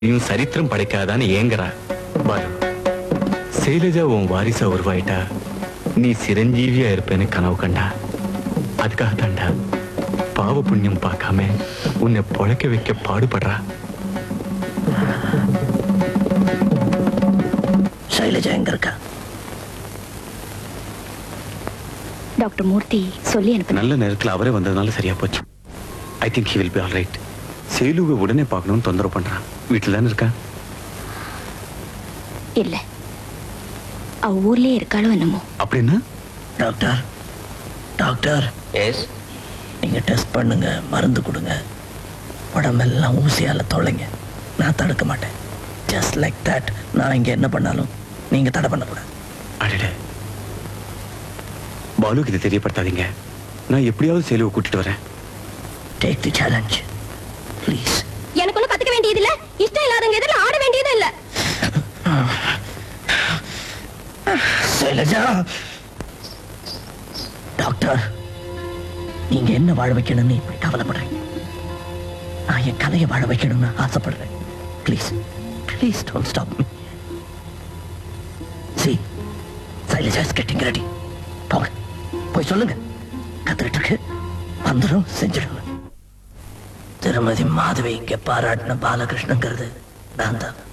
நீயும் சரித்திரம் படைக்காதான்னு ஏங்குறா பாரு சைலஜா உன் வாரிசா உருவாயிட்டா நீ சிரஞ்சீவியா இருப்பேன்னு கனவு கண்டா அதுக்காக தாண்டா பாவ புண்ணியம் பார்க்காம உன்னை பொழைக்க வைக்க பாடுபடுறா சைலஜா எங்க இருக்கா டாக்டர் மூர்த்தி சொல்லி அனுப்புனேன் நல்ல நேரத்துல அவரே வந்ததுனால சரியா போச்சு I think he will be all right சேலுவை உடனே பார்க்கணும்னு தொந்தரவு பண்றான் வீட்டுல தானே இருக்கா இல்ல அவ ஊர்லயே இருக்காளோ என்னமோ அப்படின்னா டாக்டர் டாக்டர் எஸ் நீங்க டெஸ்ட் பண்ணுங்க மருந்து கொடுங்க உடம்பெல்லாம் ஊசியால தொலைங்க நான் தடுக்க மாட்டேன் ஜஸ்ட் லைக் தட் நான் இங்க என்ன பண்ணாலும் நீங்க தடை பண்ணக்கூடாது அடடே பாலுக்கு இதை தெரியப்படுத்தாதீங்க நான் எப்படியாவது சேலுவை கூட்டிட்டு வரேன் டேக் தி சேலஞ்ச் ப்ளீஸ் எனக்கு ஒன்றும் கத்துக்க வேண்டியது இல்ல இஷ்டம் இல்லாதவங்க எதிரில் ஆட வேண்டியது இல்ல சைலஜா டாக்டர் நீங்க என்ன வாழ வைக்கணும்னு இப்படி கவலைப்படுறீங்க நான் என் கலையை வாழ வைக்கணும்னு ஆசைப்படுறேன் please please don't stop me C Sailaja is getting ready போங்க போய் சொல்லுங்க கத்துக்கிட்டு இருக்கு வந்துடும் செஞ்சிடுங்க திருமதி மாதவி இங்க பாராட்டின பாலகிருஷ்ணங்கிறது நான் தான்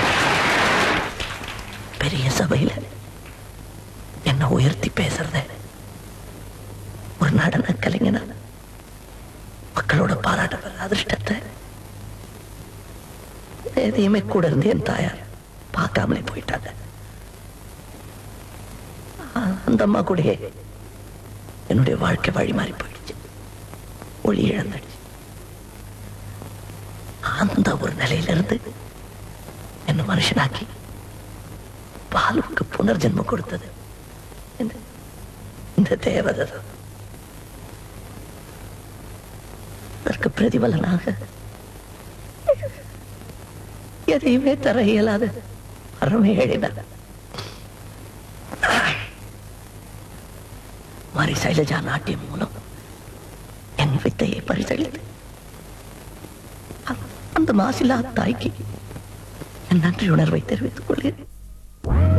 பெரிய சபையில என்ன உயர்த்தி பேசுறத ஒரு நடன கலைஞனா மக்களோட பாராட்ட பெற அதிர்ஷ்டத்தை எதையுமே கூட இருந்து என் தாயார் பார்க்காமலே போயிட்டாங்க ஆ- அந்த அம்மா கூடயே என்னுடைய வாழ்க்கை வழி மாறி போயிடுச்சு ஒளி இழந்துடுச்சு அந்த ஒரு நிலையிலிருந்து என்ன மனுஷனாக்கி பாலுவுக்கு புனர்ஜென்மம் கொடுத்தது இந்த- இந்த தேவதை தான் அதற்கு பிரதிபலனாக எதையுமே தர இயலாத அறமே எழுதினார் மாரி சைலஜா நாட்டியம் மூலம் என் வித்தையை பரிசளித்து அந்த- அந்த மாசிலா தாய்க்கு என் நன்றி உணர்வை தெரிவித்துக் கொள்கிறேன்